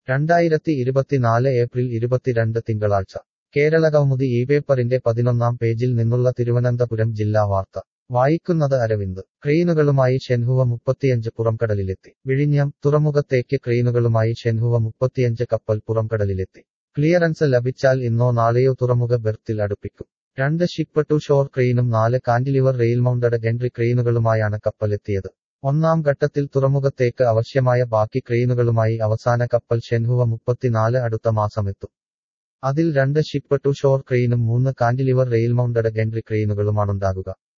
രണ്ടായിരത്തി ഇരുപത്തിനാല് ഏപ്രിൽ ഇരുപത്തിരണ്ട് തിങ്കളാഴ്ച കേരളകൗമുദി ഈ പേപ്പറിന്റെ പതിനൊന്നാം പേജിൽ നിന്നുള്ള തിരുവനന്തപുരം ജില്ലാ വാർത്ത വായിക്കുന്നത് അരവിന്ദ് ക്രെയിനുകളുമായി ഷെൻഹുവ മുപ്പത്തിയഞ്ച് പുറംകടലിലെത്തി വിഴിഞ്ഞം തുറമുഖത്തേക്ക് ക്രെയിനുകളുമായി ഷെൻഹുവ മുപ്പത്തിയഞ്ച് കപ്പൽ പുറംകടലിലെത്തി ക്ലിയറൻസ് ലഭിച്ചാൽ ഇന്നോ നാളെയോ തുറമുഖ ബെർത്തിൽ അടുപ്പിക്കും രണ്ട് ഷിപ്പ് ടു ഷോർ ക്രെയിനും നാല് കാന്റിലിവർ റെയിൽ മൗണ്ടഡ് ഗെൻട്രി ക്രെയിനുകളുമായാണ് കപ്പലെത്തിയത് ഒന്നാം ഘട്ടത്തിൽ തുറമുഖത്തേക്ക് ആവശ്യമായ ബാക്കി ക്രെയിനുകളുമായി അവസാന കപ്പൽ ഷെൻഹുവ മുപ്പത്തിനാല് അടുത്ത മാസമെത്തും അതിൽ രണ്ട് ഷിപ്പ് ടു ഷോർ ക്രെയിനും മൂന്ന് കാന്റിലിവർ റെയിൽ മൗണ്ടഡ് ഗെൻട്രി ക്രെയിനുകളുമാണുണ്ടാകുക